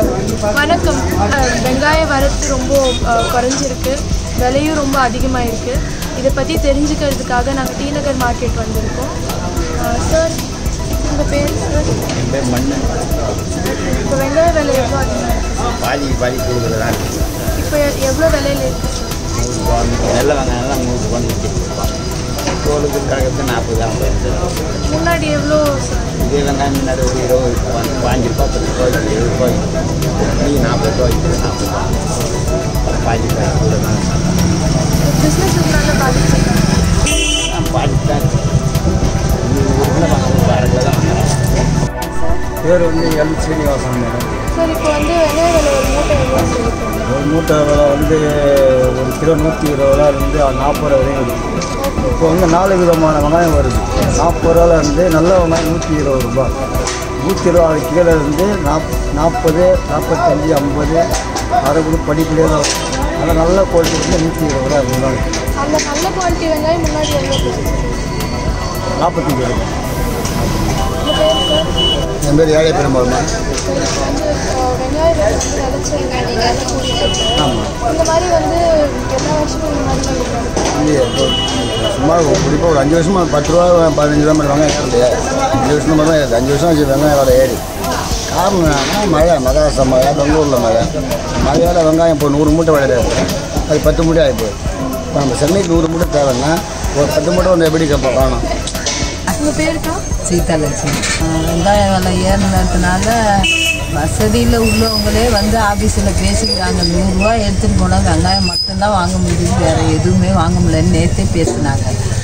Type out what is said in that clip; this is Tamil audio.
வணக்கம் அஹ், வெங்காய வரத்து ரொம்ப அஹ், குறைஞ்சிருக்கு விலையும் ரொம்ப அதிகமாக இருக்குது இதை பற்றி தெரிஞ்சுக்கிறதுக்காக நாங்கள் டி நகர் மார்க்கெட் வந்திருக்கோம் அஹ், சார் உங்கள் பேர் சார் என் பேர் மண்ணு இப்போ வெங்காய விலை எவ்வளோ அதிகமாக இருக்குது பாதி பாதி கொடுக்குறதா இப்போ எவ்வளோ விலையில் இருக்குது நூறுரூவா நல்ல வெங்காயம்லாம் நூறுரூவா நூற்றி தோலுக்கு கிடக்கிறது நாற்பது ஐம்பது முன்னாடி எவ்வளோ சார் இதே வெங்காயம் முன்னாடி ஒரு இருபது பா- பாஞ்சு ரூபா பத்து ரூபாய் எழுபது ரூபாய் நீ நாற்பது ரூபாய் நாற்பது ரூபா பாதி பாதி கூட தான் பிஸ்னஸ் இதனால பாதிச்சிருக்காங்க பாதி தான் இது ஒரு கிலோ வாங்குறது அரை கிலோ தான் வாங்குறேன் பேர் வந்து எல் சீனிவாசன் மேடம் சார் இப்போ வந்து வெங்காய விலை ஒரு மூட்டை எவ்வளோ சொல்லியிருக்காங்க ஒரு மூட்டை விலை வந்து ஒரு கிலோ நூற்றி இருபது ரூபாயிலிருந்து நாற்பது ரூபா வரையும் இருக்குது இப்போ வந்து நாலு விதமான வெங்காயம் வருது நாற்பது ரூபாயிலேருந்து நல்ல வெங்காயம் நூற்றி இருபது ரூபா நூற்றி இருபது கிலோ இருந்து நாப் நாற்பது நாற்பத்தஞ்சு ஐம்பது அறுபது படிப்படியாக தான் வரும். ஆனால் நல்ல குவாலிட்டி வந்து நூற்றி இருபது ரூபா இருந்தாலும் அந்த நல்ல குவாலிட்டி வெங்காயம் முன்னாடி எவ்வளோ போச்சு நாற்பத்தஞ்சு ரூபா உங்கள் பேர் சார் என் பேர் ஏழை பெரும்பாலுமா இப்போ வந்து அஹ், வெங்காய விலை வந்து விளைச்ச வெங்காயம் விலை கூடியிருக்கு. ஆமாம் இந்த மாதிரி வந்து எல்லா வருஷமும் இந்த மாதிரி தான் இருக்கும். இல்லையே இப்போ சும்மா குறிப்பாக ஒரு அஞ்சு வருஷமா பத்து ரூபா பதினஞ்சு ரூபா மாதிரி வெங்காயம் ஏறலையே அஞ்சு வருஷமா தான் ஏறுது அஞ்சு வருஷம் ஆச்சு வெங்காயம் விலை ஏறி காரணம் என்னன்னா மழை மகாராஷ்டிரா மழை பெங்களூரில் மழை மழையால் வெங்காயம் இப்போ நூறு மூட்டை விளையாட அது பத்து மூட்டை ஆகிப்போகுது இப்போ நம்ம சென்னைக்கு நூறு மூட்டை தேவைன்னா ஒரு பத்து மூட்டை வந்து எப்படி கேட்போம் காணும் உங்கள் பேருக்கா சீதாலட்சுமி ஆஹ் வெங்காய விலை ஏறினதுனால வசதியில் உள்ளவங்களே வந்து ஆஃபீஸில் பேசிக்கிறாங்க நூறுரூவா எடுத்துகிட்டு போனால் வெங்காயம் மட்டும்தான் வாங்க முடியுது வேறு எதுவுமே வாங்க முடியலன்னு நேற்றே பேசினாங்க